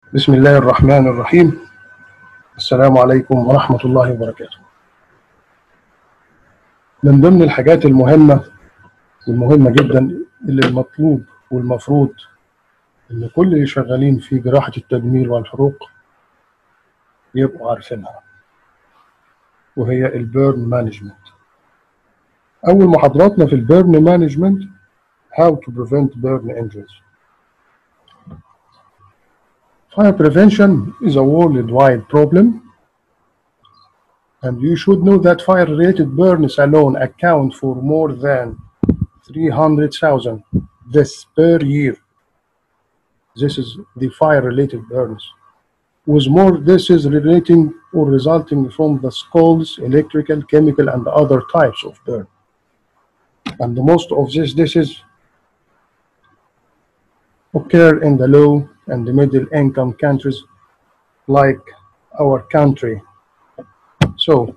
بسم الله الرحمن الرحيم السلام عليكم ورحمة الله وبركاته من ضمن الحاجات المهمة والمهمة جدا اللي المطلوب والمفروض ان كل اللي شغالين في جراحة التجميل والحروق يبقوا عارفينها وهي البيرن مانجمنت أول محاضراتنا في البيرن مانجمنت how to prevent burn injuries Fire prevention is a worldwide problem, and you should know that fire related burns alone account for more than 300,000 deaths per year. This is the fire related burns, with more deaths relating or resulting from the scalds, electrical, chemical, and other types of burn. And most of these deaths occur in the low and the middle income countries like our country. So,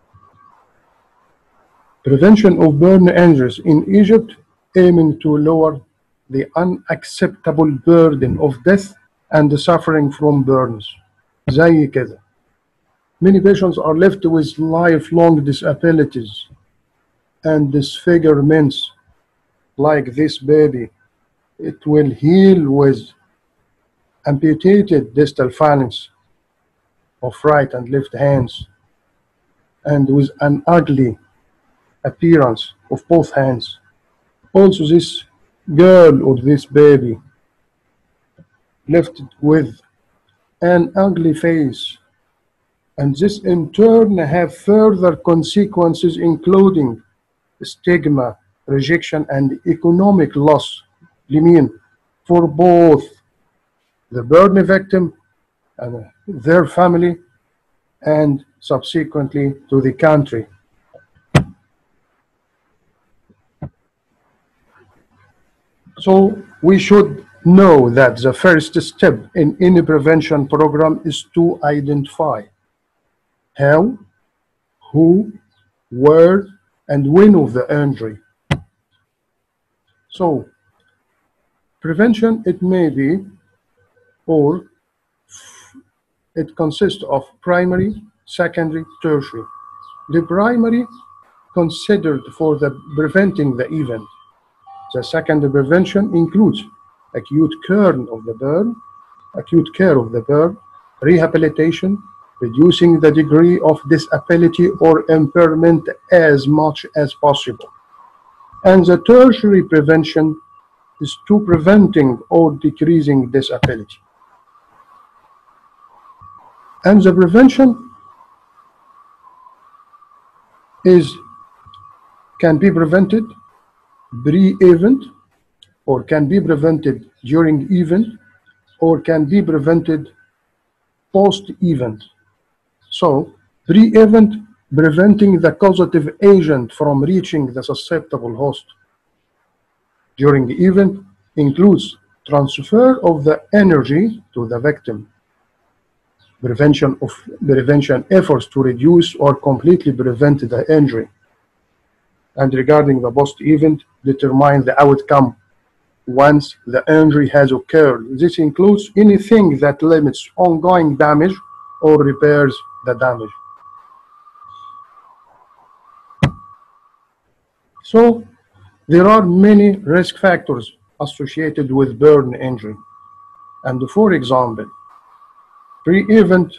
prevention of burn injuries in Egypt aiming to lower the unacceptable burden of death and the suffering from burns. زي كده. Many patients are left with lifelong disabilities and disfigurements like this baby. It will heal with amputated distal phalanx of right and left hands and with an ugly appearance of both hands. Also, this girl or this baby left with an ugly face and this in turn have further consequences including stigma, rejection and economic loss لمين for both the burn victim and their family and subsequently to the country. So we should know that the first step in any prevention program is to identify how, who, where, and when of the injury. So prevention, it may be or it consists of primary, secondary, tertiary. The primary considered for the preventing the event. The secondary prevention includes acute care of the burn, acute care of the burn, rehabilitation, reducing the degree of disability or impairment as much as possible. And the tertiary prevention is to preventing or decreasing disability. And the prevention is can be prevented pre-event or can be prevented during event or can be prevented post-event. So pre-event preventing the causative agent from reaching the susceptible host. During the event includes transfer of the energy to the victim prevention of prevention efforts to reduce or completely prevent the injury. And regarding the post event, determine the outcome once the injury has occurred. This includes anything that limits ongoing damage or repairs the damage. So there are many risk factors associated with burn injury. And for example, pre-event,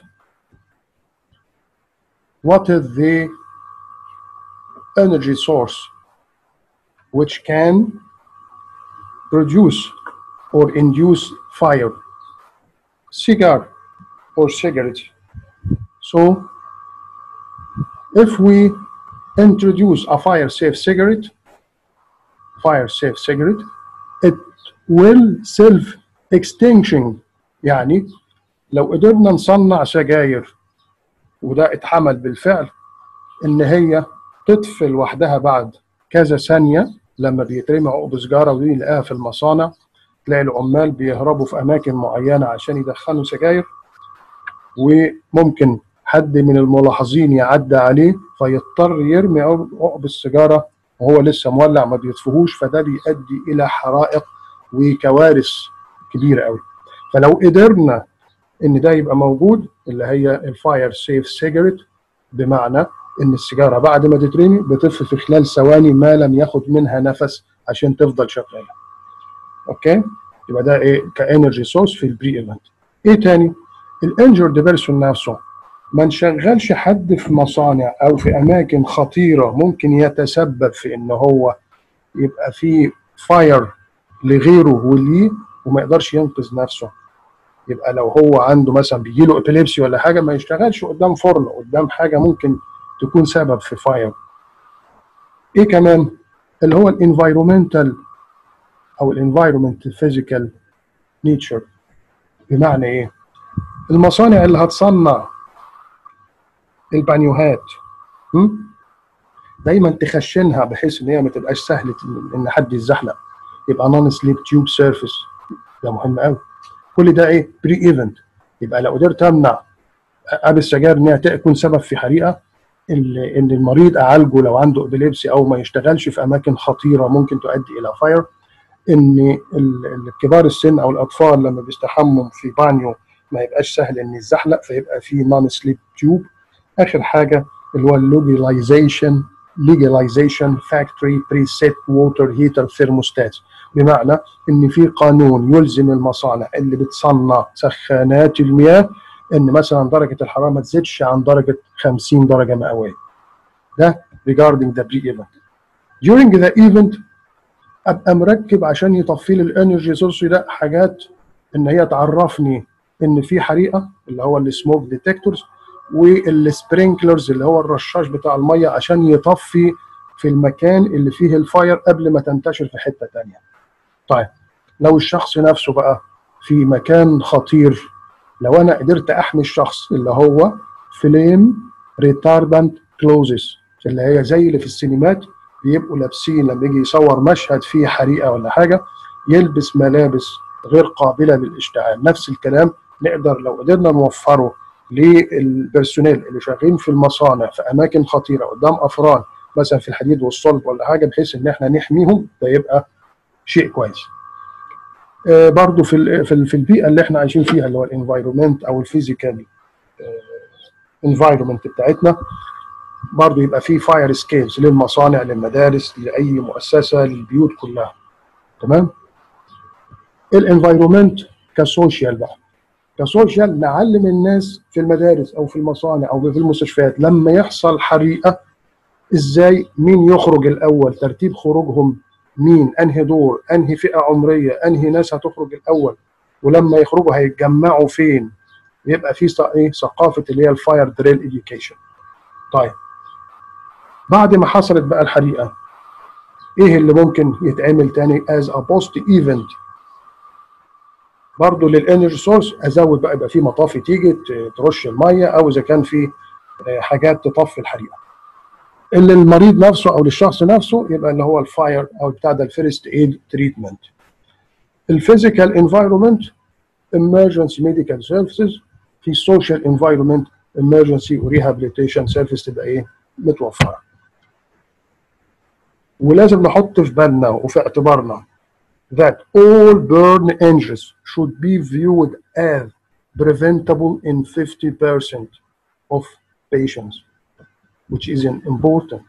what is the energy source which can produce or induce fire? Cigar or cigarette. So if we introduce a fire safe cigarette, fire safe cigarette, it will self extinction يعني لو قدرنا نصنع سجاير وده اتحمل بالفعل ان هي تطفي لوحدها بعد كذا ثانيه لما بيترمي عقب سجاره ودي نلاقيها في المصانع تلاقي العمال بيهربوا في اماكن معينه عشان يدخلوا سجاير وممكن حد من الملاحظين يعدي عليه فيضطر يرمي عقب السيجاره وهو لسه مولع ما بيطفيهوش فده بيؤدي الى حرائق وكوارث كبيره قوي فلو قدرنا ان ده يبقى موجود اللي هي الفاير سيف سيجرت بمعنى ان السيجاره بعد ما تترمي بتطفي في خلال ثواني ما لم ياخد منها نفس عشان تفضل شغاله اوكي يبقى ده ايه كانرجي سورس في البري ايفنت ايه تاني الانجرد بيرسون نفسه ما نشغلش حد في مصانع او في اماكن خطيره ممكن يتسبب في ان هو يبقى في فاير لغيره وليه وما يقدرش ينقذ نفسه يبقى لو هو عنده مثلا بيجي له ابيليبسي ولا حاجه ما يشتغلش قدام فرن قدام حاجه ممكن تكون سبب في فاير ايه كمان اللي هو الانفايرومنتال او الانفايرومنت فيزيكال نيتشر بمعنى ايه المصانع اللي هتصنع البانيوهات م? دايما تخشنها بحيث ان هي ما تبقاش سهله ان حد يتزحلق يبقى نون سليب تيوب سيرفيس ده مهم قوي كل ده ايه بري ايفنت يبقى لو قدرت امنع ابي السجاير انها تكون سبب في حريقه ان المريض اعالجه لو عنده ابيليبسي او ما يشتغلش في اماكن خطيره ممكن تؤدي الى فاير ان الكبار السن او الاطفال لما بيستحموا في بانيو ما يبقاش سهل ان يتزحلق فيبقى في نون سليب تيوب اخر حاجه اللي هو اللوجيلايزيشن legalization factory preset water heater thermostats بمعنى ان في قانون يلزم المصانع اللي بتصنع سخانات المياه ان مثلا درجه الحراره ما تزيدش عن درجه 50 درجه مئويه ده regarding the pre-event during the event ابقى مركب عشان يطفي لي الانرجي سورس ده حاجات ان هي تعرفني ان في حريقه اللي هو السموك ديتكتورز والسبرينكلرز اللي هو الرشاش بتاع الميه عشان يطفي في المكان اللي فيه الفاير قبل ما تنتشر في حته ثانيه. طيب لو الشخص نفسه بقى في مكان خطير لو انا قدرت احمي الشخص اللي هو فليم ريتاردنت كلوزز اللي هي زي اللي في السينمات بيبقوا لابسين لما يجي يصور مشهد فيه حريقه ولا حاجه يلبس ملابس غير قابله للاشتعال نفس الكلام نقدر لو قدرنا نوفره للبرسونيل اللي شغالين في المصانع في اماكن خطيره قدام افران مثلا في الحديد والصلب ولا حاجه بحيث ان احنا نحميهم ده يبقى شيء كويس. آه برضو في في البيئه اللي احنا عايشين فيها اللي هو الانفايرمنت او الفيزيكال انفايرمنت بتاعتنا برضو يبقى في فاير سكيلز للمصانع للمدارس لاي مؤسسه للبيوت كلها تمام الانفايرمنت كسوشيال بقى كسوشيال نعلم الناس في المدارس او في المصانع او في المستشفيات لما يحصل حريقه ازاي مين يخرج الاول ترتيب خروجهم مين انهي دور انهي فئه عمريه انهي ناس هتخرج الاول ولما يخرجوا هيتجمعوا فين يبقى في ايه ثقافه اللي هي الفاير دريل اديوكيشن طيب بعد ما حصلت بقى الحريقه ايه اللي ممكن يتعمل تاني از ا بوست ايفنت برضه للانرجي سورس ازود بقى يبقى في مطافي تيجي ترش الميه او اذا كان في حاجات تطفي الحريقه اللي المريض نفسه او للشخص نفسه يبقى اللي هو الفاير او بتاع ده الفيرست ايد تريتمنت الفيزيكال انفايرمنت emergency medical services في social environment emergency وريهابيليتيشن سيرفيس تبقى ايه متوفره ولازم نحط في بالنا وفي اعتبارنا that all burn injuries should be viewed as preventable in 50% of patients, which is important.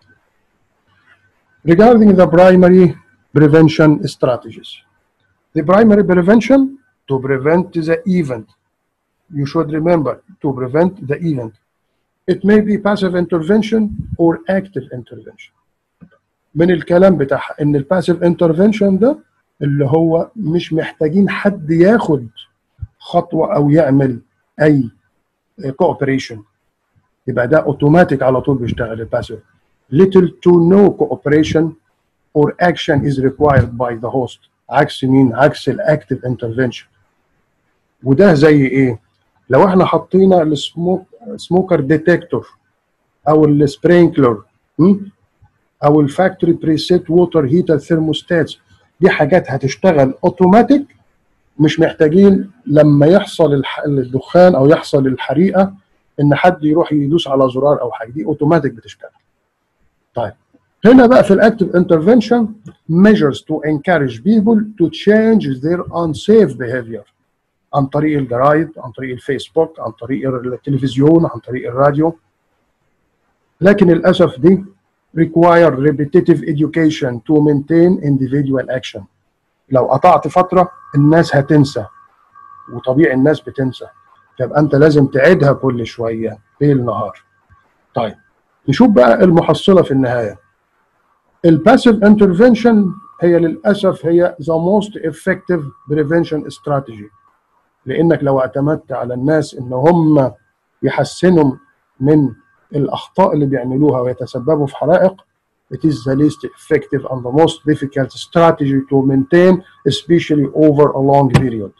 Regarding the primary prevention strategies, the primary prevention to prevent the event. You should remember to prevent the event. It may be passive intervention or active intervention. من الكلام بتاعها ان الباسيف انترفنشن ده اللي هو مش محتاجين حد ياخد خطوه او يعمل اي كوبريشن يبقى ده اوتوماتيك على طول بيشتغل الباسيف little to no cooperation or action is required by the host عكس مين عكس الاكتيف انترفنشن وده زي ايه لو احنا حطينا السموك سموكر ديتكتور او السبرينكلر او الفاكتوري بريسيت ووتر هيتر ثيرموستاتس دي حاجات هتشتغل اوتوماتيك مش محتاجين لما يحصل الدخان او يحصل الحريقه ان حد يروح يدوس على زرار او حاجه دي اوتوماتيك بتشتغل طيب هنا بقى في الاكتيف انترفنشن measures to encourage people to change their unsafe behavior عن طريق الجرايد عن طريق الفيسبوك عن طريق التلفزيون عن طريق الراديو لكن للاسف دي require repetitive education to maintain individual action لو قطعت فتره الناس هتنسى وطبيعي الناس بتنسى يبقى انت لازم تعيدها كل شويه ليل نهار طيب نشوف بقى المحصله في النهايه الباسيف انترفنشن هي للاسف هي the most effective prevention strategy لانك لو اعتمدت على الناس ان هم يحسنوا من الاخطاء اللي بيعملوها ويتسببوا في حرائق it is the least effective and the most difficult strategy to maintain especially over a long period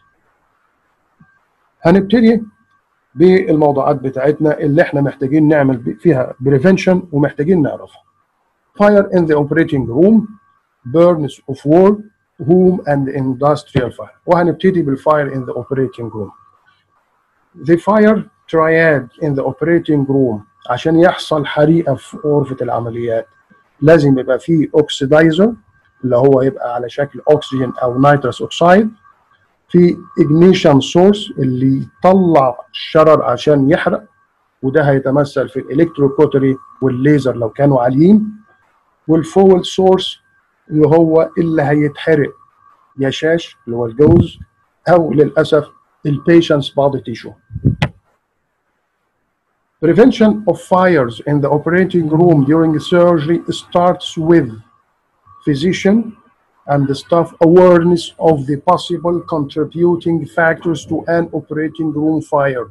هنبتدي بالموضوعات بتاعتنا اللي احنا محتاجين نعمل فيها prevention ومحتاجين نعرفها fire in the operating room burns of war home and industrial fire وهنبتدي بالفاير in the operating room the fire triad in the operating room عشان يحصل حريقه في غرفه العمليات لازم يبقى فيه اوكسيدايزر اللي هو يبقى على شكل اكسجين او نيتروس اوكسايد في ignition سورس اللي يطلع الشرر عشان يحرق وده هيتمثل في الالكتروكوتري والليزر لو كانوا عاليين والفول سورس اللي هو اللي هيتحرق يا شاش اللي هو الجوز او للاسف البيشنتس بادي تيشو Prevention of fires in the operating room during surgery starts with physician and the staff awareness of the possible contributing factors to an operating room fire.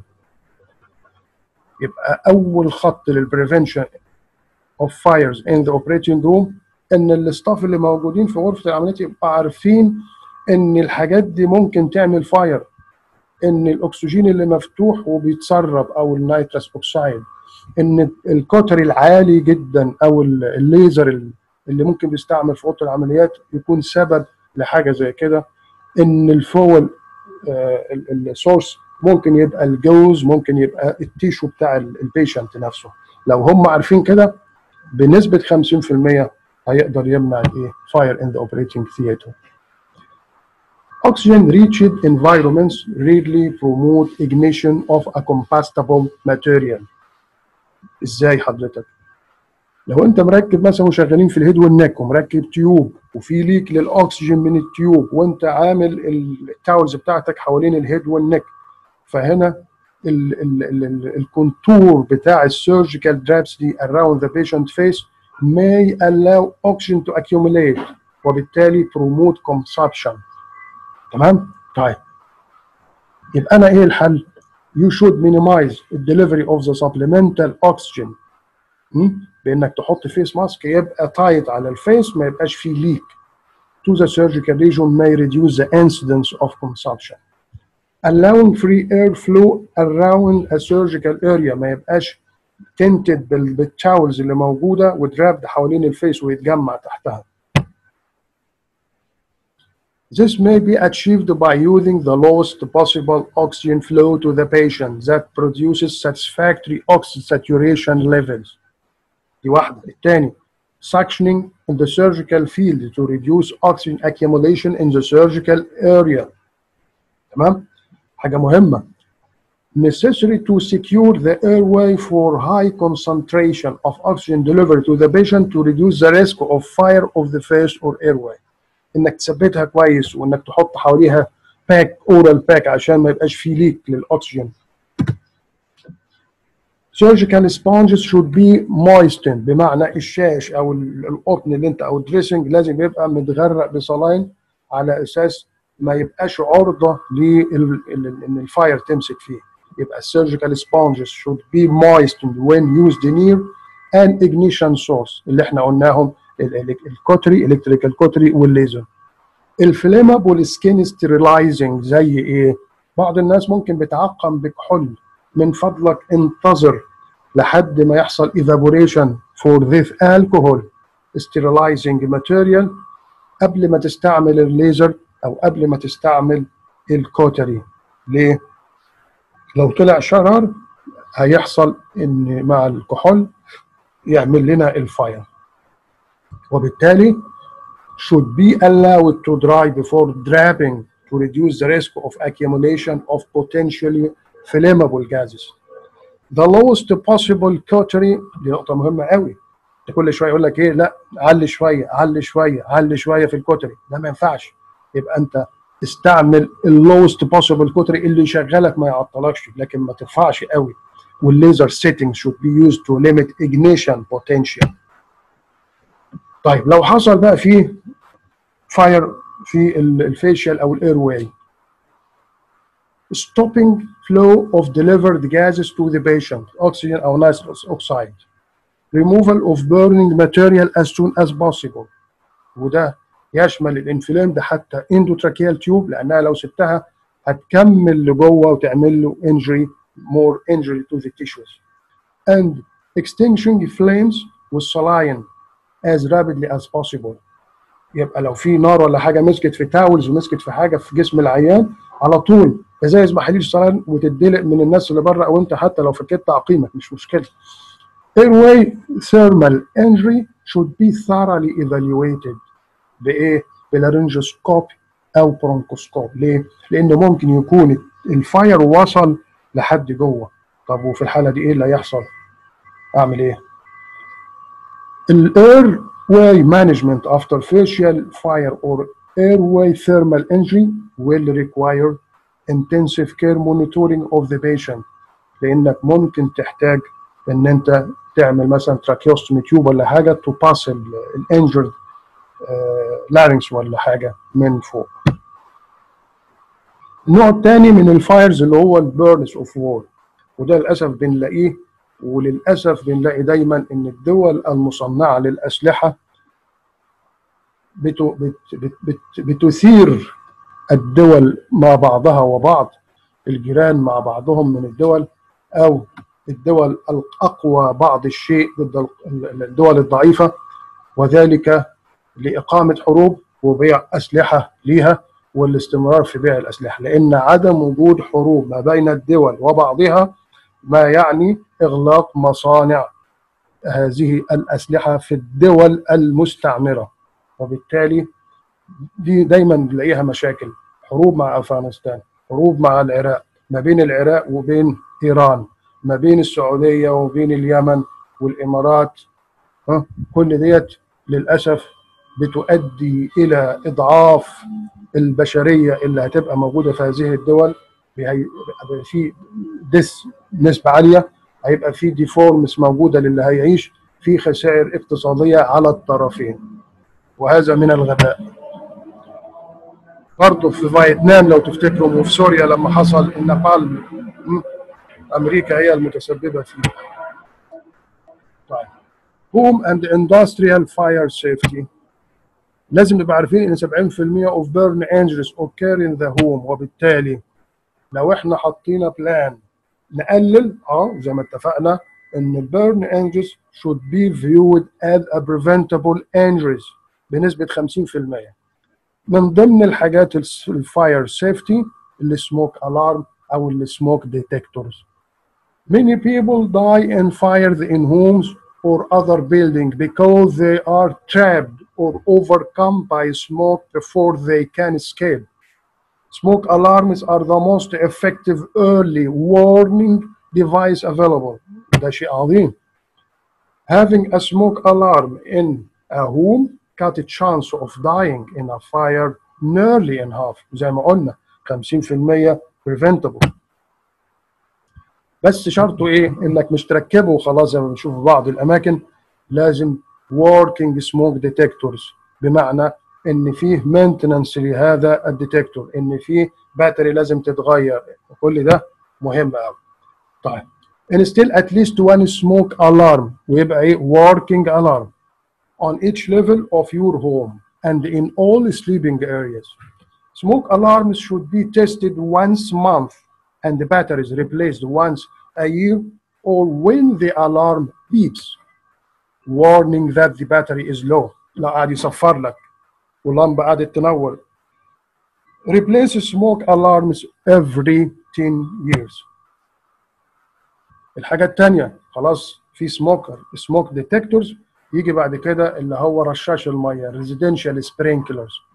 يبقى أول خط للprevention of fires in the operating room إن الاستاف اللي موجودين في غرفة العمليات يبقى عارفين إن الحاجات دي ممكن تعمل فاير إن الأكسجين اللي مفتوح وبيتسرب أو النيترس أوكسايد إن الكوتري العالي جدا أو الليزر اللي ممكن بيستعمل في اوضه العمليات يكون سبب لحاجه زي كده ان الفول السورس ممكن يبقى الجوز ممكن يبقى التيشو بتاع البيشنت نفسه لو هم عارفين كده بنسبه 50% هيقدر يمنع الايه فاير ان ذا اوبريتنج ثياتر Oxygen rich environments rarely promote ignition of a combustible material. ازاي حضرتك؟ لو انت مركب مثلا وشغالين في الهيد والنك ومركب تيوب وفي ليك للاكسجين من التيوب وانت عامل التاولز بتاعتك حوالين الهيد والنك فهنا الكونتور بتاع السيرجيكال درابس دي around the patient face may allow oxygen to accumulate وبالتالي promote consumption تمام؟ طيب يبقى انا ايه الحل؟ You should minimize the delivery of the supplemental oxygen بانك تحط فيس ماسك يبقى تايت على الفيس ما يبقاش فيه ليك to the surgical region may reduce the incidence of consumption allowing free airflow around a surgical area ما يبقاش تنتد بالتاولز اللي موجوده وترابد حوالين الفيس ويتجمع تحتها This may be achieved by using the lowest possible oxygen flow to the patient that produces satisfactory oxygen saturation levels. دي واحدة الثاني suctioning in the surgical field to reduce oxygen accumulation in the surgical area تمام حاجة مهمة necessary to secure the airway for high concentration of oxygen delivered to the patient to reduce the risk of fire of the face or airway انك تثبتها كويس وانك تحط حواليها باك اورال باك عشان ما يبقاش فيه ليك للاكسجين surgical sponges should be moistened بمعنى الشاش او القطن اللي انت او الدريسنج لازم يبقى متغرق بصلاين على اساس ما يبقاش عرضه لان الفاير تمسك فيه يبقى surgical sponges should be moistened when used near an ignition source اللي احنا قلناهم الكوتري الكتريكال كوتري والليزر الفليمابل سكين ستيرلايزنج زي ايه بعض الناس ممكن بتعقم بكحول من فضلك انتظر لحد ما يحصل evaporation for this alcohol sterilizing material قبل ما تستعمل الليزر او قبل ما تستعمل الكوتري ليه؟ لو طلع شرر هيحصل ان مع الكحول يعمل لنا الفاير وبالتالي should be allowed to dry before draping to reduce the risk of accumulation of potentially flammable gases. The lowest possible cautery دي نقطة مهمة قوي. كل شوية يقول لك إيه لا علي شوية علي شوية علي شوية في الكوتري، ده ما ينفعش. يبقى أنت استعمل اللوست possible كوتري اللي يشغلك ما يعطلكش لكن ما ترفعش قوي. والليزر سيتنج should be used to limit ignition potential. طيب لو حصل بقى في فاير في الفيشيال او الاير واي stopping flow of delivered gases to the patient oxygen or nitrous oxide removal of burning material as soon as possible وده يشمل الانفلام ده حتى endotracheal tube لانها لو سبتها هتكمل لجوه وتعمل له injury more injury to the tissues and extinguishing flames with saline as rapidly as possible يبقى لو في نار ولا حاجه مسكت في تاولز ومسكت في حاجه في جسم العيان على طول ازايز محاليل صلاه وتدلق من الناس اللي بره او انت حتى لو فكيت تعقيمك مش مشكله. Airway thermal injury should be thoroughly evaluated بايه؟ بلارنجوسكوب او برونكوسكوب ليه؟ لان ممكن يكون الفاير وصل لحد جوه طب وفي الحاله دي ايه اللي هيحصل؟ اعمل ايه؟ الاير way management after facial fire or airway thermal injury will require intensive care monitoring of the patient لانك ممكن تحتاج ان انت تعمل مثلا tracheostomy tube ولا حاجه to pass الانجرد لارنكس ولا حاجه من فوق. النوع الثاني من الفايرز اللي هو البيرنز اوف وور وده للاسف بنلاقيه وللاسف بنلاقي دايما ان الدول المصنعه للاسلحه بت بت بت بت بتثير الدول مع بعضها وبعض الجيران مع بعضهم من الدول او الدول الاقوى بعض الشيء ضد الدول الضعيفه وذلك لاقامه حروب وبيع اسلحه ليها والاستمرار في بيع الاسلحه لان عدم وجود حروب ما بين الدول وبعضها ما يعني اغلاق مصانع هذه الاسلحه في الدول المستعمره وبالتالي دي دايما نلاقيها مشاكل حروب مع افغانستان حروب مع العراق ما بين العراق وبين ايران ما بين السعوديه وبين اليمن والامارات ها كل ديت للاسف بتؤدي الى اضعاف البشريه اللي هتبقى موجوده في هذه الدول في ديس نسبه عاليه هيبقى في ديفورمس موجوده للي هيعيش في خسائر اقتصاديه على الطرفين وهذا من الغباء برضه في فيتنام لو تفتكروا وفي سوريا لما حصل النابالم امريكا هي المتسببه فيه طيب home and industrial fire safety لازم نبقى عارفين ان 70% of burn injuries occur in the home وبالتالي لو احنا حطينا بلان نقلل اه زي ما اتفقنا ان البيرن انجريز should be viewed as a preventable injuries بنسبه 50% من ضمن الحاجات الفاير سيفتي السموك الارم او السموك ديتكتورز Many people die in fires in homes or other buildings because they are trapped or overcome by smoke before they can escape. Smoke alarms are the most effective early warning device available. ده شيء عظيم. Having a smoke alarm in a home cut a chance of dying in a fire nearly in half. زي ما قلنا 50% preventable. بس شرطه ايه؟ انك مش تركبه وخلاص زي ما بنشوف في بعض الاماكن لازم working smoke detectors بمعنى ان فيه مينتننس لهذا الديتكتور ان فيه باتري لازم تتغير كل ده مهم قوي طيب install at least one smoke alarm ويبقى ايه working alarm on each level of your home and in all sleeping areas smoke alarms should be tested once a month and the batteries replaced once a year or when the alarm beeps warning that the battery is low لا قاعد يصفر لك واللمبه قعدت تنور replace smoke alarms every 10 years الحاجه الثانيه خلاص في سموكر سموك ديتكتورز يجي بعد كده اللي هو رشاش الميه residential sprinklers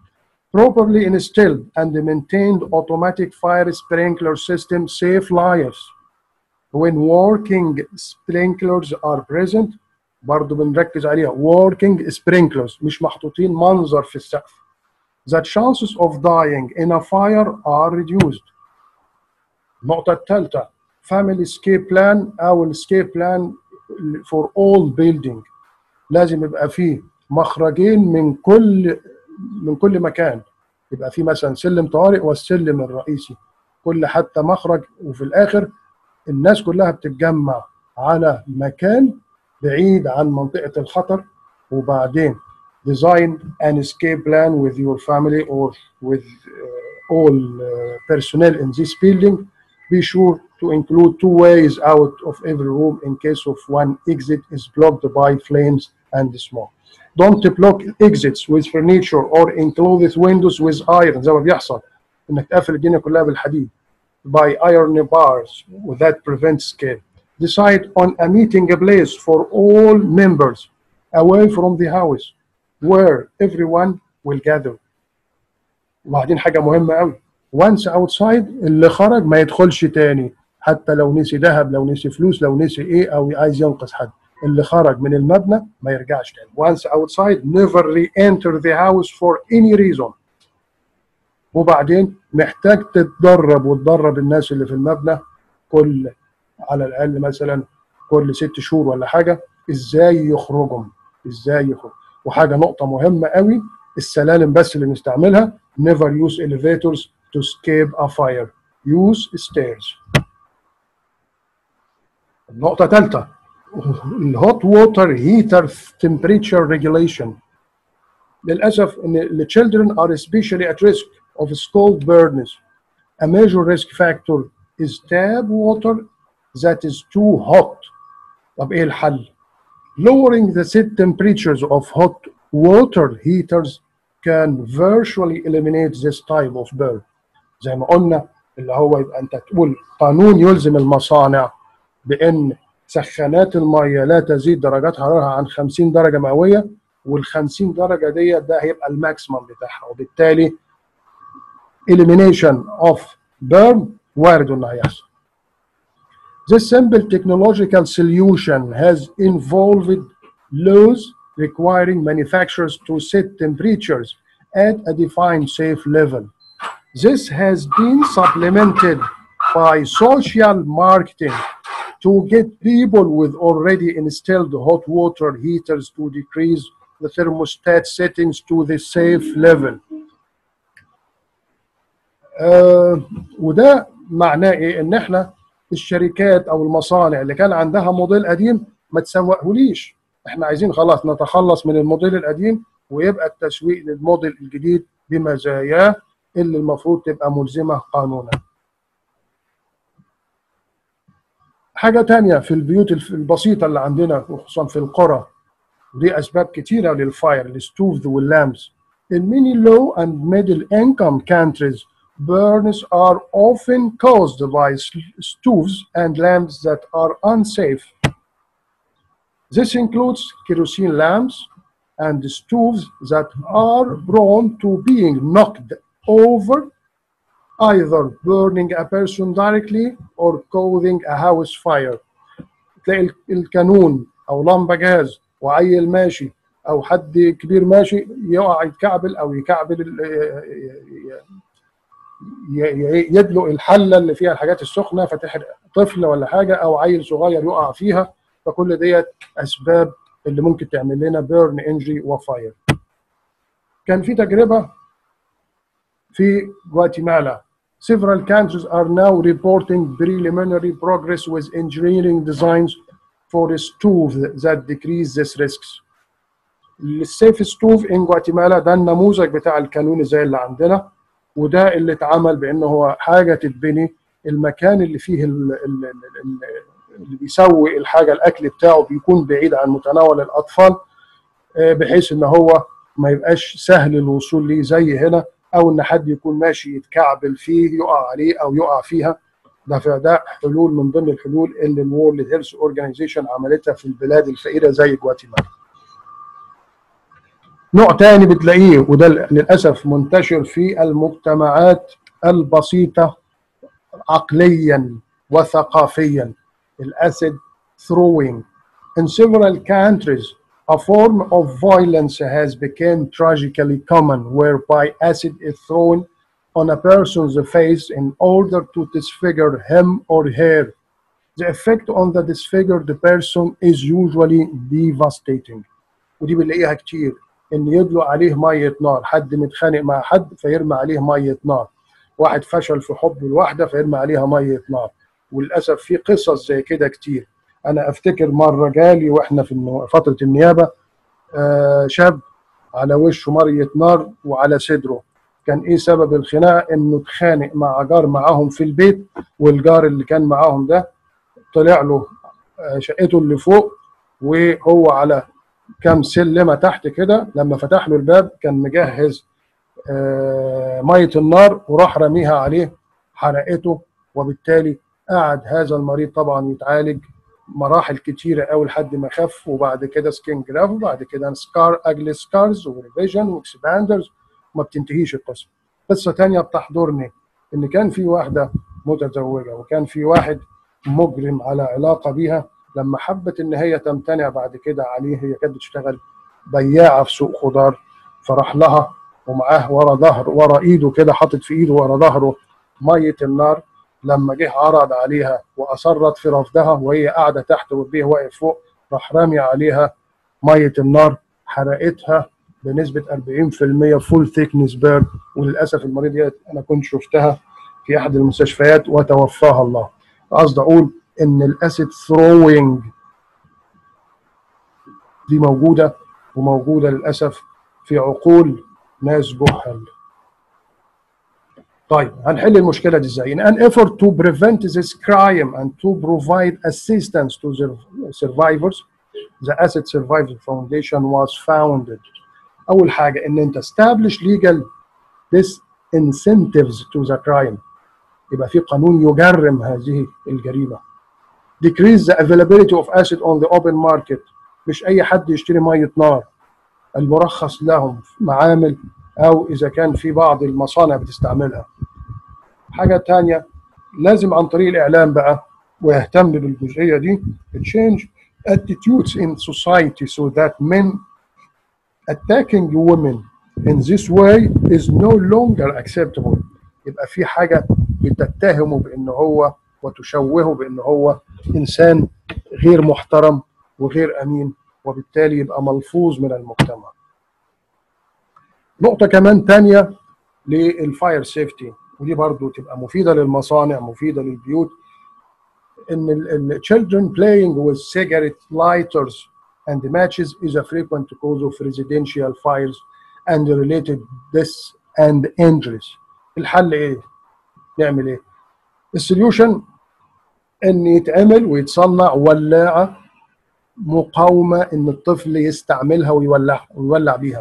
properly installed and maintained automatic fire sprinkler system save lives when working sprinklers are present برضو بنركز عليها working sprinklers مش محطوطين منظر في السقف the chances of dying in a fire are reduced النقطة الثالثة family escape plan أو escape plan for all building لازم يبقى فيه مخرجين من كل من كل مكان يبقى فيه مثلا سلم طوارئ والسلم الرئيسي كل حتى مخرج وفي الآخر الناس كلها بتتجمع على مكان بعيد عن منطقة الخطر وبعدين design an escape plan with your family or with uh, all uh, personnel in this building. Be sure to include two ways out of every room in case of one exit is blocked by flames and smoke. Don't block exits with furniture or enclose windows with iron زي ما بيحصل انك تقفل الدنيا كلها بالحديد by iron bars that prevent escape. Decide on a meeting place for all members away from the house where everyone will gather. وبعدين حاجة مهمة قوي once outside اللي خرج ما يدخلش تاني حتى لو نسي ذهب لو نسي فلوس لو نسي ايه او عايز ينقذ حد اللي خرج من المبنى ما يرجعش تاني once outside never re-enter the house for any reason وبعدين محتاج تتدرب وتدرب الناس اللي في المبنى كل على الاقل مثلا كل ست شهور ولا حاجه ازاي يخرجوا ازاي يخرجوا وحاجه نقطه مهمه قوي السلالم بس اللي نستعملها never use elevators to escape a fire use stairs النقطه ثالثه الهوت ووتر هيتر temperature regulation للاسف ان the children are especially at risk of scald burns a major risk factor is tap water that is too hot طب ايه الحل lowering the set temperatures of hot water heaters can virtually eliminate this type of burn زي ما قلنا اللي هو يبقى انت تقول قانون يلزم المصانع بان سخانات الميه لا تزيد درجات حرارها عن 50 درجه مئويه وال 50 درجه ديت ده هيبقى الماكسيمم بتاعها وبالتالي elimination of burn وارد انه هيحصل This simple technological solution has involved laws requiring manufacturers to set temperatures at a defined safe level. This has been supplemented by social marketing to get people with already installed hot water heaters to decrease the thermostat settings to the safe level. آه وده معناه ايه؟ ان احنا الشركات او المصانع اللي كان عندها موديل قديم ما تسوقهوليش احنا عايزين خلاص نتخلص من الموديل القديم ويبقى التسويق للموديل الجديد بمزاياه اللي المفروض تبقى ملزمه قانونا حاجه تانية في البيوت البسيطه اللي عندنا وخصوصا في القرى دي اسباب كتيره للفاير الستوفز واللامبس in many low and middle income countries burns are often caused by stoves and lamps that are unsafe. This includes kerosene lamps and stoves that are prone to being knocked over, either burning a person directly or causing a house fire. تلاقي الكانون او لمبه جاز وعيل ماشي او حد كبير ماشي يقع يتكعبل او يكعبل يدلق الحله اللي فيها الحاجات السخنه فتحرق طفل ولا حاجه او عيل صغير يقع فيها فكل ديت اسباب اللي ممكن تعمل لنا بيرن انجري وفاير. كان في تجربه في جواتيمالا Several countries are now reporting preliminary progress with engineering designs for a stove that decrease these risks. السيف ستوف ان جواتيمالا ده النموذج بتاع الكانون زي اللي عندنا وده اللي اتعمل بان هو حاجه تتبني المكان اللي فيه ال ال ال اللي بيسوي الحاجه الاكل بتاعه بيكون بعيد عن متناول الاطفال بحيث ان هو ما يبقاش سهل الوصول ليه زي هنا او ان حد يكون ماشي يتكعبل فيه يقع عليه او يقع فيها ده فده حلول من ضمن الحلول اللي الورلد هيلث اورجانيزيشن عملتها في البلاد الفقيره زي جواتيمالا. نوع تاني بتلاقيه وده للاسف منتشر في المجتمعات البسيطه عقليا وثقافيا الاسيد throwing in several countries a form of violence has become tragically common whereby acid is thrown on a person's face in order to disfigure him or her the effect on the disfigured person is usually devastating ودي بنلاقيها كتير ان يدلق عليه ميه نار حد متخانق مع حد فيرمي عليه ميه نار واحد فشل في حب الواحده فيرمي عليها ميه نار وللاسف في قصص زي كده كتير انا افتكر مره جالي واحنا في النو- فتره النيابه آه شاب على وشه ميه نار وعلى صدره كان ايه سبب الخناقه انه اتخانق مع جار معاهم في البيت والجار اللي كان معاهم ده طلع له آه، شقته اللي فوق وهو على كام سلمه تحت كده لما فتح له الباب كان مجهز آه، ميه النار وراح رميها عليه حرقته وبالتالي قعد هذا المريض طبعا يتعالج مراحل كتيره قوي لحد ما خف وبعد كده سكين جراف وبعد كده سكار اجلي سكارز وريفيجن واكسباندرز ما بتنتهيش القصه قصه تانية بتحضرني ان كان في واحده متزوجه وكان في واحد مجرم على علاقه بيها لما حبت ان هي تمتنع بعد كده عليه هي كانت بتشتغل بياعه في سوق خضار فراح لها ومعاه ورا ظهر ورا ايده كده حاطط في ايده ورا ظهره ميه النار لما جه عرض عليها واصرت في رفضها وهي قاعده تحت والبيه واقف فوق راح رامي عليها ميه النار حرقتها بنسبه 40% فول ثيكنس بيرن وللاسف المريض دي انا كنت شفتها في احد المستشفيات وتوفاها الله قصدي اقول ان الاسيد ثروينج دي موجوده وموجوده للاسف في عقول ناس جهل طيب هنحل المشكله دي ازاي؟ In an effort to prevent this crime and to provide assistance to the survivors, the Asset Survivor Foundation was founded. أول حاجة إن أنت establish legal disincentives to the crime. يبقى في قانون يجرم هذه الجريمة. Decrease the availability of acid on the open market. مش أي حد يشتري مية نار. المرخص لهم في معامل أو إذا كان في بعض المصانع بتستعملها. حاجة تانية لازم عن طريق الإعلام بقى ويهتم بالجزئية دي change attitudes in society so that men attacking women in this way is no longer acceptable يبقى في حاجة بتتهمه بأنه هو وتشوهه بأنه هو إنسان غير محترم وغير أمين وبالتالي يبقى ملفوظ من المجتمع نقطة كمان تانية للفاير سيفتي ودي برضو تبقى مفيدة للمصانع مفيدة للبيوت ان ال children playing with cigarette lighters and matches is a frequent cause of residential fires and related deaths and injuries الحل ايه نعمل ايه السوليوشن ان يتعمل ويتصنع ولاعه مقاومه ان الطفل يستعملها ويولعها ويولع بيها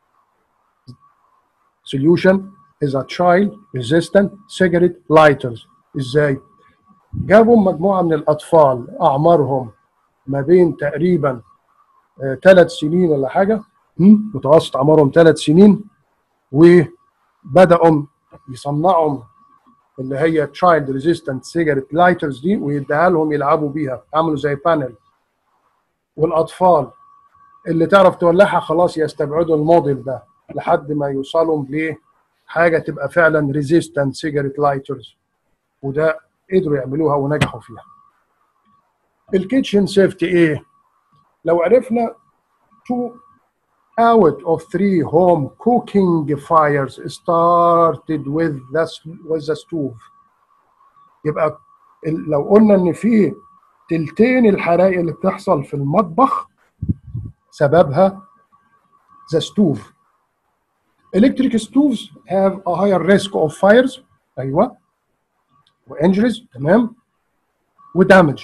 solution is a child resistant cigarette lighters ازاي جابوا مجموعه من الاطفال اعمارهم ما بين تقريبا ثلاث سنين ولا حاجه م? متوسط اعمارهم ثلاث سنين وبداوا يصنعوا اللي هي تشايلد ريزيستنت سيجاريت لايترز دي ويديها لهم يلعبوا بيها عملوا زي بانل والاطفال اللي تعرف تولعها خلاص يستبعدوا الموديل ده لحد ما يوصلوا لحاجه تبقى فعلا ريزيستنت سيجاريت لايترز وده قدروا يعملوها ونجحوا فيها. الكيتشن سيفتي ايه؟ لو عرفنا two out of three home cooking fires started with the with the stove. يبقى لو قلنا ان في تلتين الحرائق اللي بتحصل في المطبخ سببها the stove. Electric stoves have a higher risk of fires ايوه وانجريز تمام ودامج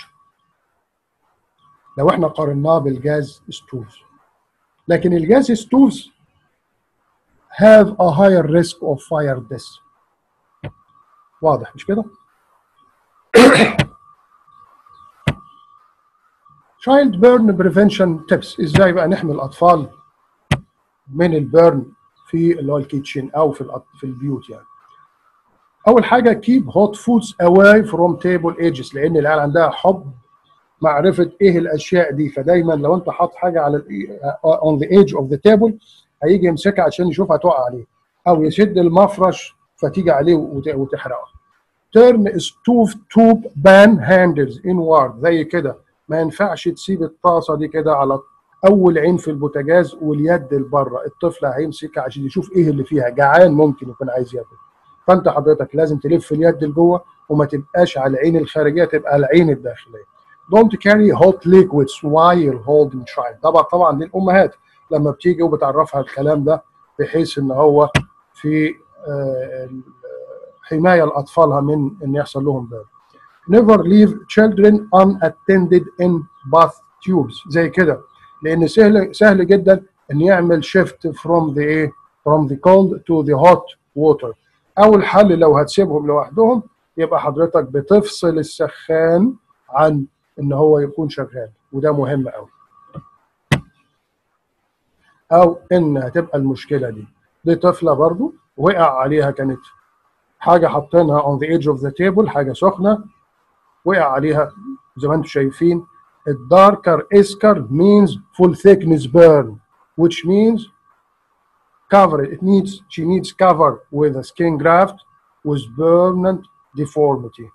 لو احنا قارناه بالجاز ستوفز لكن الجاز ستوفز have a higher risk of fire death واضح مش كده child burn prevention tips ازاي بقى نحمي الاطفال من البيرن في اللي هو الكيتشن او في الأط- في البيوت يعني اول حاجه كيب هوت فودز اواي فروم تيبل ايدجز لان العيال عندها حب معرفه ايه الاشياء دي فدايما لو انت حاطط حاجه على اون ذا ايدج اوف ذا تيبل هيجي يمسكها عشان يشوفها تقع عليه او يشد المفرش فتيجي عليه وت- وتحرقه turn stove tube ban handles inward زي كده ما ينفعش تسيب الطاسه دي كده على اول عين في البوتاجاز واليد لبره الطفل هيمسكها عشان يشوف ايه اللي فيها جعان ممكن يكون عايز ياكل فانت حضرتك لازم تلف اليد لجوه وما تبقاش على العين الخارجيه تبقى على العين الداخليه don't carry hot liquids while holding child طبعا طبعا للامهات لما بتيجي وبتعرفها الكلام ده بحيث ان هو في آه، حمايه لاطفالها من ان يحصل لهم باب never leave children unattended in bath tubes زي كده لان سهل سهل جدا ان يعمل shift from the ايه from the cold to the hot water اول حل لو هتسيبهم لوحدهم يبقى حضرتك بتفصل السخان عن ان هو يكون شغال وده مهم قوي او ان هتبقى المشكله دي دي طفله برضو وقع عليها كانت حاجه حاطينها on the edge of the table حاجه سخنه وقع عليها زي ما انتم شايفين الداركر اسكر means full thickness burn which means cover it needs she needs cover with a skin graft with permanent deformity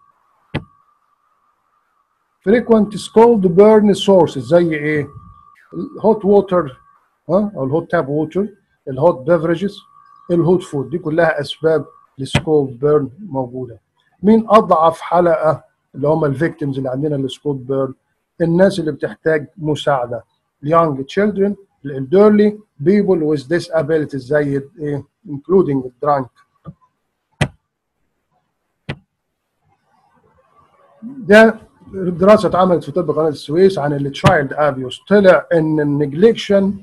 frequent scald burn sources زي ايه الهوت ووتر ها او الهوت تاب ووتر الهوت بيفرجز الهوت فود دي كلها اسباب للسكولد بيرن موجوده مين اضعف حلقه اللي هم الفيكتيمز اللي عندنا السكولد بيرن الناس اللي بتحتاج مساعده young children elderly people with disabilities زي ايه including drunk ده دراسه اتعملت في طب قناه السويس عن التشايلد ابيوس طلع ان النجليكشن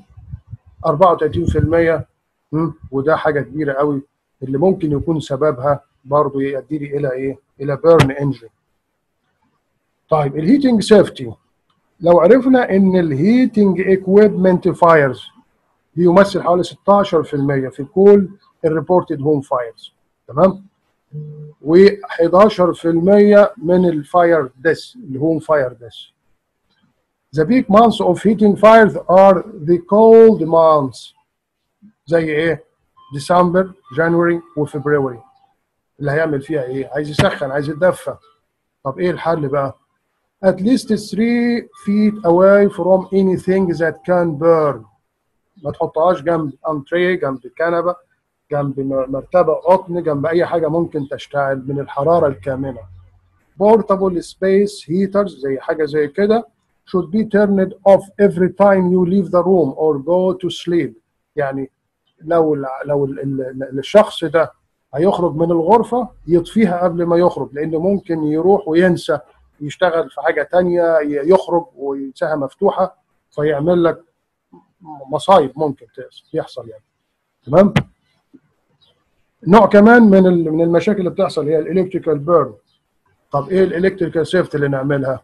34% مم، وده حاجه كبيره قوي اللي ممكن يكون سببها برضه يؤدي لي الى ايه؟ الى بيرن انجري. طيب الهيتنج سيفتي لو عرفنا ان الهيتنج ايكويبمنت فايرز بيمثل حوالي 16% في كل الريبورتد هوم فايرز تمام؟ و11% من الفاير ديس الهوم فاير ديس. The peak months of heating fires are the cold months زي ايه؟ ديسمبر جانوري وفبراير اللي هيعمل فيها ايه؟ عايز يسخن عايز يتدفى طب ايه الحل بقى؟ At least 3 feet away from anything that can burn ما تحطهاش جنب انتريه جنب كنبه جنب م- مرتبه قطن جنب اي حاجه ممكن تشتعل من الحراره الكامنه portable space heaters زي حاجه زي كده should be turned off every time you leave the room or go to sleep يعني لو ال لو ال ال الشخص ده هيخرج من الغرفه يطفيها قبل ما يخرج لان ممكن يروح وينسى يشتغل في حاجه تانية ي- يخرج وينساها مفتوحه فيعمل لك مصايب ممكن تحصل- يحصل يعني تمام نوع كمان من ال- من المشاكل اللي بتحصل هي الالكتريكال بيرن طب ايه الالكتريكال سيفت اللي نعملها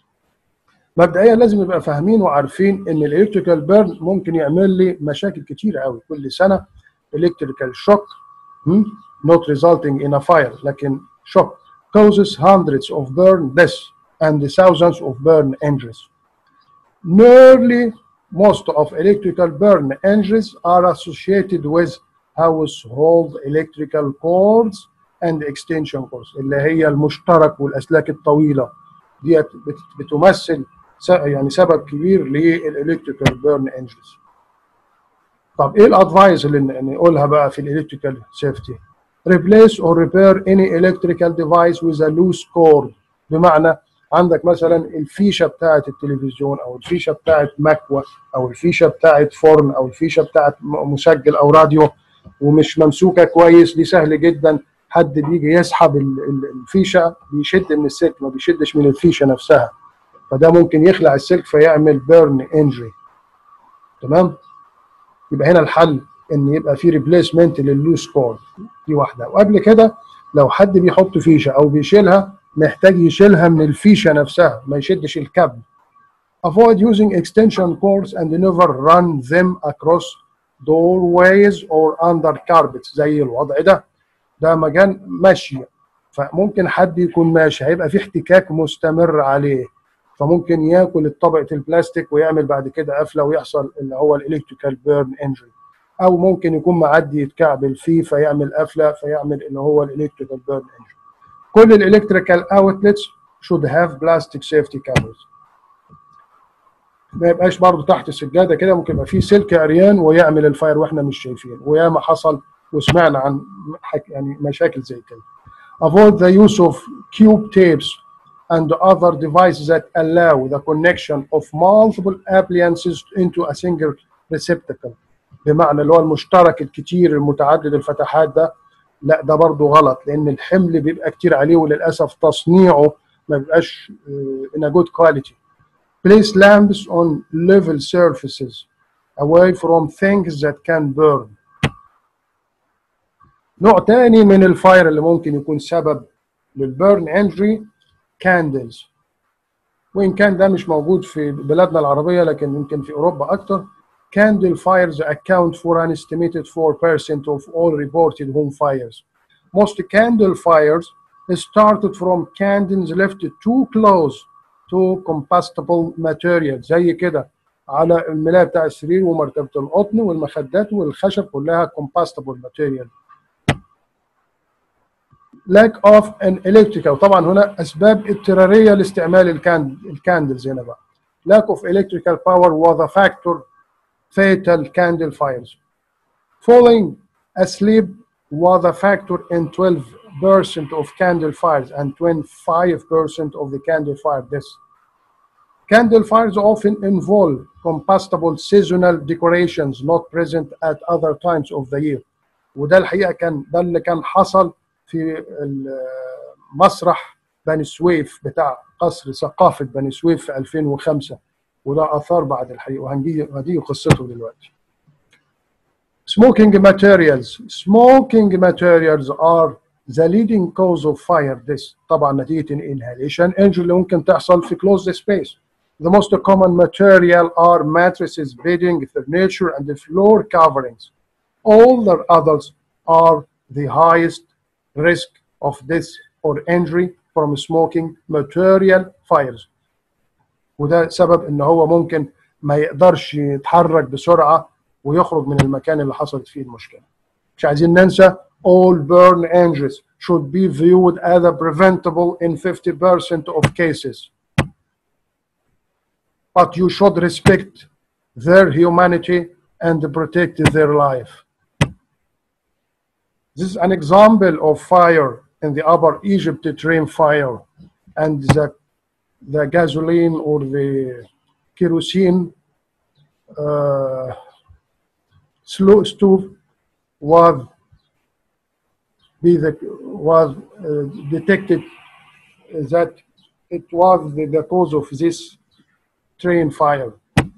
مبدئيا لازم نبقى فاهمين وعارفين ان الالكتريكال بيرن ممكن يعمل لي مشاكل كتير قوي كل سنه الكتريكال شوك not resulting in a fire لكن shock causes hundreds of burn deaths and thousands of burn injuries. Nearly most of electrical burn injuries are associated with household electrical cords and extension cords اللي هي المشترك والاسلاك الطويله ديت بت- بتمثل س- يعني سبب كبير للالكتريكال بيرن انجريز. طب ايه الادفايس اللي ن- نقولها بقى في الالكتريكال سيفتي؟ replace or repair any electrical device with a loose cord بمعنى عندك مثلا الفيشه بتاعه التلفزيون او الفيشه بتاعه مكوى او الفيشه بتاعه فرن او الفيشه بتاعه م- مسجل او راديو ومش ممسوكه كويس دي سهل جدا حد بيجي يسحب ال- ال- الفيشه بيشد من السلك ما بيشدش من الفيشه نفسها فده ممكن يخلع السلك فيعمل بيرن انجري تمام يبقى هنا الحل ان يبقى في ريبليسمنت لللوس كورد دي واحده وقبل كده لو حد بيحط فيشه او بيشيلها محتاج يشيلها من الفيشه نفسها ما يشدش الكابل avoid using extension cords and never run them across doorways or under carpets زي الوضع ده ده مكان مشي فممكن حد يكون ماشي هيبقى في احتكاك مستمر عليه فممكن ياكل طبقه البلاستيك ويعمل بعد كده قفله ويحصل اللي هو الالكتريكال بيرن انجري او ممكن يكون معدي يتكعبل فيه فيعمل قفله فيعمل اللي هو الالكتريكال بيرن انجري كل الالكتريكال اوتلتس should have plastic safety covers ما يبقاش برضه تحت السجاده كده ممكن يبقى فيه سلك عريان ويعمل الفاير واحنا مش شايفين وياما حصل وسمعنا عن يعني مشاكل زي كده avoid the use of cube tapes and other devices that allow the connection of multiple appliances into a single receptacle بمعنى اللي هو المشترك الكتير المتعدد الفتحات ده لا ده برضه غلط لان الحمل بيبقى كتير عليه وللاسف تصنيعه ما بيبقاش in a good quality place lamps on level surfaces away from things that can burn نوع تاني من الفاير اللي ممكن يكون سبب للبيرن انجري كاندلز وان كان ده مش موجود في بلادنا العربيه لكن يمكن في اوروبا اكتر candle fires account for an estimated 4% of all reported home fires. Most candle fires started from candles left too close to combustible material زي كده على الملاية بتاع السرير ومرتبة القطن والمخدات والخشب كلها combustible material. lack of an electrical وطبعا هنا اسباب اضطراريه لاستعمال الكاندلز هنا بقى. lack of electrical power was a factor fatal candle fires. Falling asleep was a factor in 12% of candle fires and 25% of the candle fire deaths. Candle fires often involve combustible seasonal decorations not present at other times of the year. وده الحقيقه كان ده اللي كان حصل في مسرح بني سويف بتاع قصر ثقافه بني سويف في 2005 وده اثار بعد الحقيقه وهنجي هدي قصته دلوقتي. Smoking materials. Smoking materials are the leading cause of fire this طبعا نتيجه inhalation injury اللي ممكن تحصل في closed space. The most common material are mattresses, bedding, furniture, and the floor coverings. All the others are the highest risk of death or injury from smoking material fires. وده سبب ان هو ممكن ما يقدرش يتحرك بسرعه ويخرج من المكان اللي حصلت فيه المشكله. مش عايزين ننسى all burn injuries should be viewed as a preventable in 50% of cases. But you should respect their humanity and protect their life. This is an example of fire in the Upper Egypt train fire and the the gasoline or the kerosene uh, slow stove was be the was uh, detected that it was the, the cause of this train fire.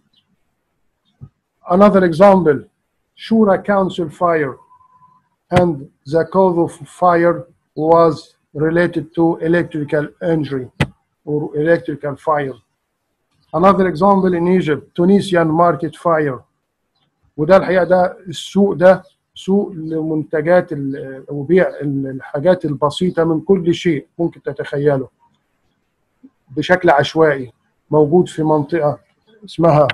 Another example, Shura Council fire, and the cause of fire was related to electrical injury or electrical fire. Another example in Egypt, Tunisian market fire. وده الحقيقه ده السوق ده سوق لمنتجات وبيع الحاجات البسيطه من كل شيء ممكن تتخيله بشكل عشوائي موجود في منطقه اسمها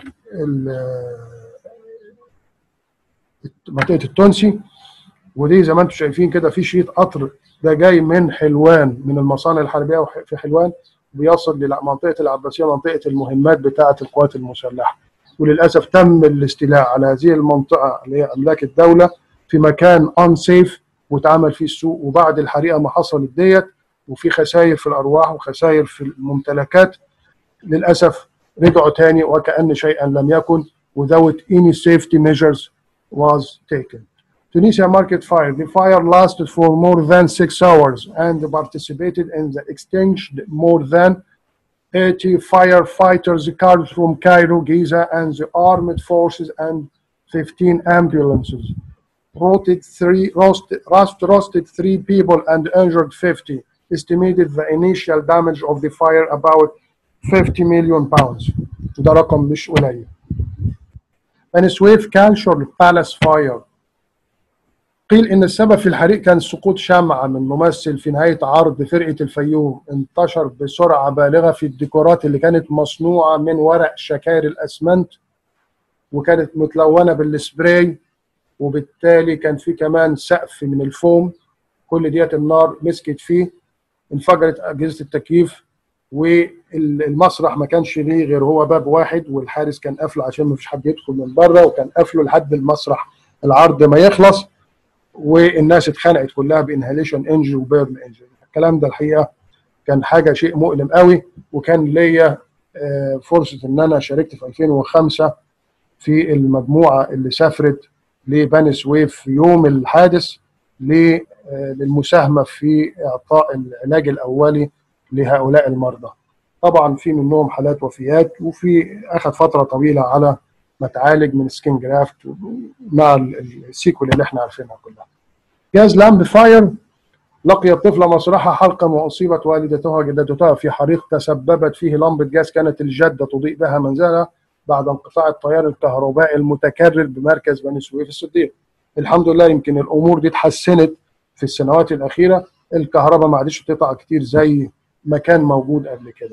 منطقه التونسي ودي زي ما انتم شايفين كده في شريط قطر ده جاي من حلوان من المصانع الحربيه في حلوان بيصل لمنطقه العباسيه منطقه المهمات بتاعه القوات المسلحه وللاسف تم الاستيلاء على هذه المنطقه اللي هي املاك الدوله في مكان ان سيف واتعمل فيه السوق وبعد الحريقه ما حصلت ديت وفي خسائر في الارواح وخسائر في الممتلكات للاسف رجعوا تاني وكأن شيئا لم يكن without any safety measures was taken. Tunisia market fire. The fire lasted for more than six hours and participated in the extinction more than 80 firefighters cars from Cairo, Giza, and the armed forces and 15 ambulances. Roasted three, roasted, roast, roasted three people and injured 50. Estimated the initial damage of the fire about 50 million pounds. ده رقم مش قليل. بني سويف كالشر بالاس فاير قيل ان السبب في الحريق كان سقوط شمعة من ممثل في نهاية عرض فرقة الفيوم انتشر بسرعة بالغة في الديكورات اللي كانت مصنوعة من ورق شكاير الاسمنت وكانت متلونة بالسبراي وبالتالي كان في كمان سقف من الفوم كل ديت النار مسكت فيه انفجرت اجهزه التكييف والمسرح ما كانش ليه غير هو باب واحد والحارس كان قافله عشان ما فيش حد يدخل من بره وكان قافله لحد المسرح العرض ما يخلص والناس اتخانقت كلها بانهاليشن انجن وبيرن انجن الكلام ده الحقيقه كان حاجه شيء مؤلم قوي وكان ليا فرصه ان انا شاركت في 2005 في المجموعه اللي سافرت لبني سويف في يوم الحادث للمساهمه في اعطاء العلاج الاولي لهؤلاء المرضى. طبعا في منهم حالات وفيات وفي اخذ فتره طويله على ما تعالج من سكين جرافت مع السيكول اللي احنا عارفينها كلها. جاز لامب فاير لقيت طفله مسرحه حلقا واصيبت والدتها جدتها في حريق تسببت فيه لمبه جاز كانت الجده تضيء بها منزلها بعد انقطاع التيار الكهربائي المتكرر بمركز بني سويف الصديق. الحمد لله يمكن الامور دي اتحسنت في السنوات الاخيره الكهرباء ما عادش تقطع كتير زي ما كان موجود قبل كده.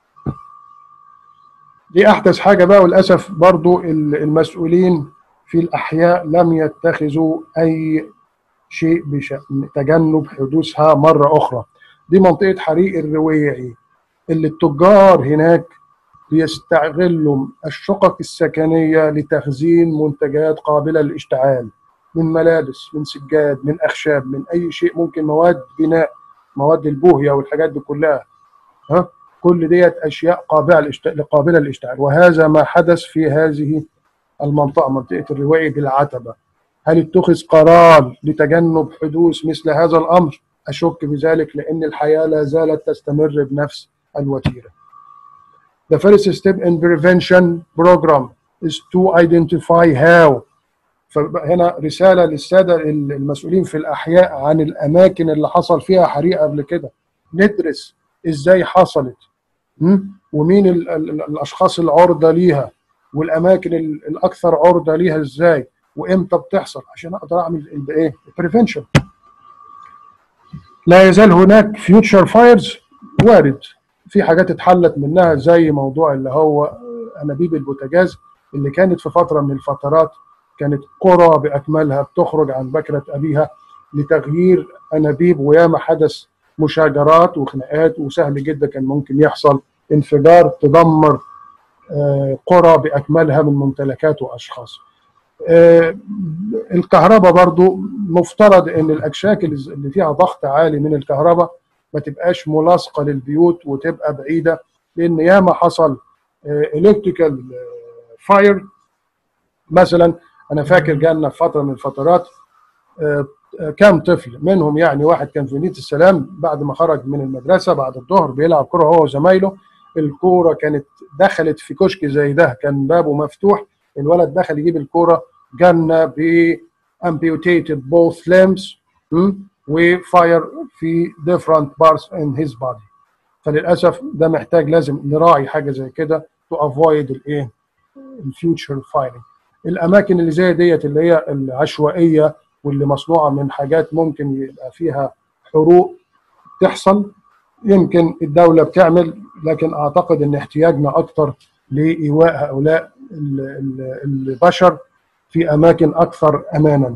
دي احدث حاجه بقى وللاسف برضو المسؤولين في الاحياء لم يتخذوا اي شيء بشأن تجنب حدوثها مره اخرى. دي منطقه حريق الرويعي اللي التجار هناك بيستغلوا الشقق السكنيه لتخزين منتجات قابله للاشتعال. من ملابس من سجاد من اخشاب من اي شيء ممكن مواد بناء مواد البوهيه والحاجات دي كلها ها كل ديت اشياء قابله قابله للاشتعال وهذا ما حدث في هذه المنطقه منطقه الروائي بالعتبه هل اتخذ قرار لتجنب حدوث مثل هذا الامر اشك بذلك لان الحياه لا زالت تستمر بنفس الوتيره The first step in prevention program is to identify how فهنا رساله للساده المسؤولين في الاحياء عن الاماكن اللي حصل فيها حريقه قبل كده ندرس ازاي حصلت ومين ال ال الاشخاص العرضه ليها والاماكن الاكثر عرضه ليها ازاي وامتى بتحصل عشان اقدر اعمل ايه بريفنشن لا يزال هناك فيوتشر فايرز وارد في حاجات اتحلت منها زي موضوع اللي هو انابيب البوتاجاز اللي كانت في فتره من الفترات كانت قرى باكملها بتخرج عن بكره ابيها لتغيير انابيب وياما حدث مشاجرات وخناقات وسهل جدا كان ممكن يحصل انفجار تدمر قرى باكملها من ممتلكات واشخاص. الكهرباء برضو مفترض ان الاكشاك اللي فيها ضغط عالي من الكهرباء ما تبقاش ملاصقه للبيوت وتبقى بعيده لان ياما حصل الكتريكال فاير مثلا انا فاكر جالنا في فتره من الفترات كام طفل منهم يعني واحد كان في مدينه السلام بعد ما خرج من المدرسه بعد الظهر بيلعب كوره هو وزمايله الكوره كانت دخلت في كشك زي ده كان بابه مفتوح الولد دخل يجيب الكوره جالنا ب amputated both limbs وفاير في different parts in his body فللاسف ده محتاج لازم نراعي حاجه زي كده to avoid الايه الفيوتشر فايرنج الاماكن اللي زي ديت اللي هي العشوائيه واللي مصنوعه من حاجات ممكن يبقى فيها حروق تحصل يمكن الدوله بتعمل لكن اعتقد ان احتياجنا اكتر لايواء هؤلاء البشر في اماكن اكثر امانا.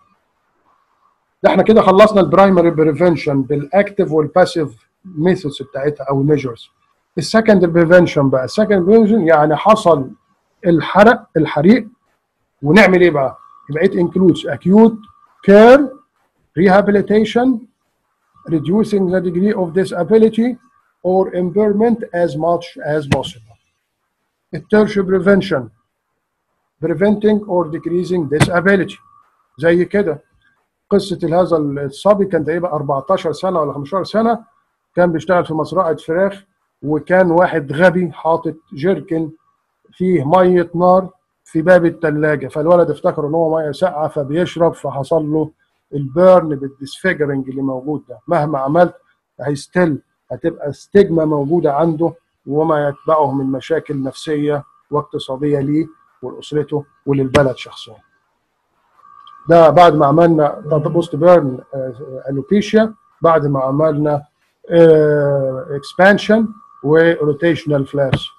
احنا كده خلصنا البرايمري بريفنشن بالاكتف والباسيف ميثودز بتاعتها او الميجرز. السكند بريفنشن بقى السكند بريفنشن يعني حصل الحرق الحريق ونعمل ايه بقى؟ يبقى it includes acute care, rehabilitation, reducing the degree of disability or impairment as much as possible. الترش prevention preventing or decreasing disability زي كده قصة هذا الصبي كان تقريبا 14 سنة ولا 15 سنة كان بيشتغل في مزرعة فراخ وكان واحد غبي حاطط جيركن فيه مية نار في باب الثلاجة فالولد افتكر ان هو ميه ساقعة فبيشرب فحصل له البيرن بالديسفيجرنج اللي موجود ده مهما عملت هيستل هتبقى ستيجما موجودة عنده وما يتبعه من مشاكل نفسية واقتصادية ليه ولاسرته وللبلد شخصيا ده بعد ما عملنا بوست بيرن الوبيشيا بعد ما عملنا اكسبانشن وروتيشنال فلابس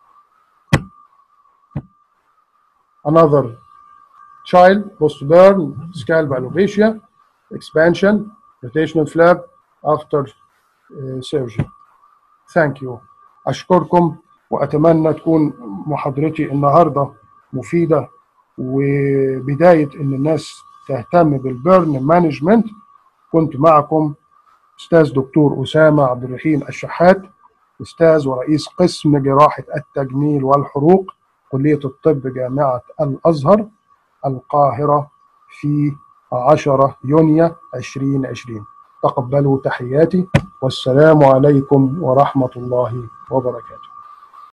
another child post burn scalp alopecia expansion rotational flap after uh, surgery thank you اشكركم واتمنى تكون محاضرتي النهارده مفيده وبدايه ان الناس تهتم بالبيرن مانجمنت كنت معكم استاذ دكتور اسامه عبد الرحيم الشحات استاذ ورئيس قسم جراحه التجميل والحروق كليه الطب جامعه الازهر القاهره في 10 يونيو 2020 تقبلوا تحياتي والسلام عليكم ورحمه الله وبركاته